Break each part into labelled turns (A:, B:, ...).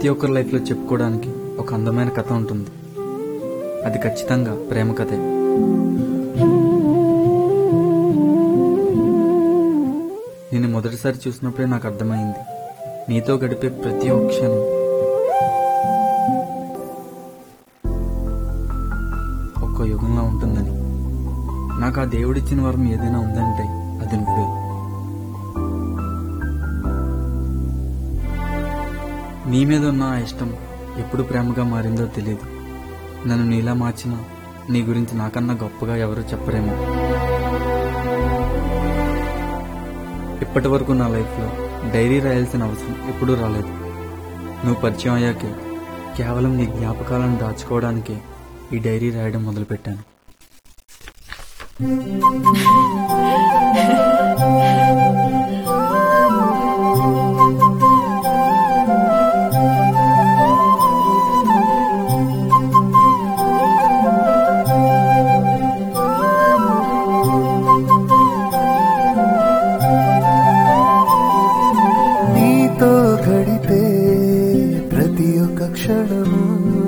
A: ప్రతి ఒక్కరి లైఫ్లో చెప్పుకోవడానికి ఒక అందమైన కథ ఉంటుంది అది ఖచ్చితంగా ప్రేమ కథే నేను మొదటిసారి చూసినప్పుడే నాకు అర్థమైంది నీతో గడిపే ప్రతి ఒక్క క్షణం ఒక్క యుగంలో ఉంటుందని నాకు ఆ దేవుడిచ్చిన వరం ఏదైనా ఉందంటే అది నువ్వే నీ మీద ఉన్న ఆ ఇష్టం ఎప్పుడు ప్రేమగా మారిందో తెలియదు నన్ను నీలా మార్చిన నీ గురించి నాకన్నా గొప్పగా ఎవరు చెప్పరేమో ఇప్పటి వరకు నా లైఫ్లో డైరీ రాయాల్సిన అవసరం ఎప్పుడూ రాలేదు నువ్వు పరిచయం అయ్యాకే కేవలం నీ జ్ఞాపకాలను దాచుకోవడానికే ఈ డైరీ రాయడం మొదలుపెట్టాను
B: నీతో గడిపే ప్రతి ఒక్క క్షణము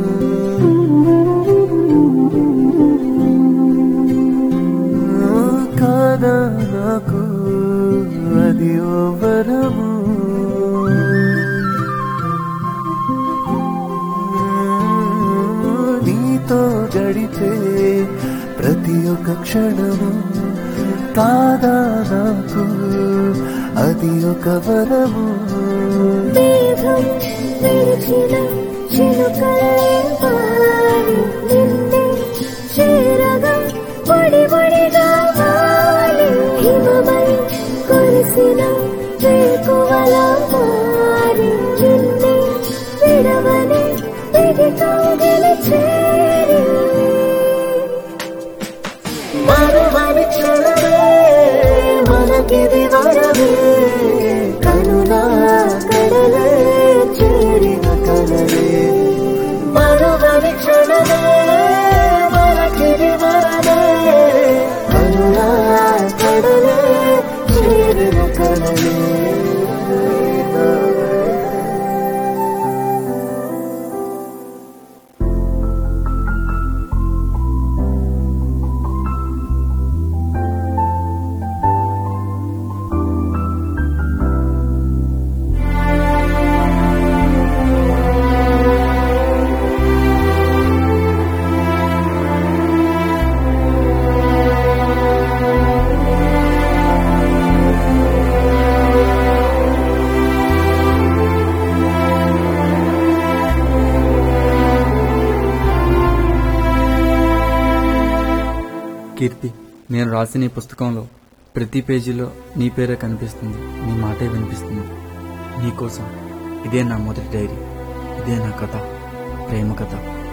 B: కాదా నాకు అది ఓ వరము నీతో గడిపే ప్రతి ఒక్క క్షణము కాదా నాకు అది ఒక వరము
C: మేఘం విడిచిన చిలుకలే వారి నిన్నే చేరగా పొడి పొడిగా వాలి హిమమై కురిసిన వేకువల మారి నిన్నే విడవని దిగి కౌగిలి చేరి
B: మరువని క్షణమే మనకిది వరమే కనులా కడలే చేరిన కలలే మరువని క్షణమే మనకిది వరమే కనులా కడలే చేరిన కలలే
A: కీర్తి నేను రాసిన ఈ పుస్తకంలో ప్రతి పేజీలో నీ పేరే కనిపిస్తుంది నీ మాటే వినిపిస్తుంది నీకోసం ఇదే నా మొదటి డైరీ ఇదే నా కథ ప్రేమ కథ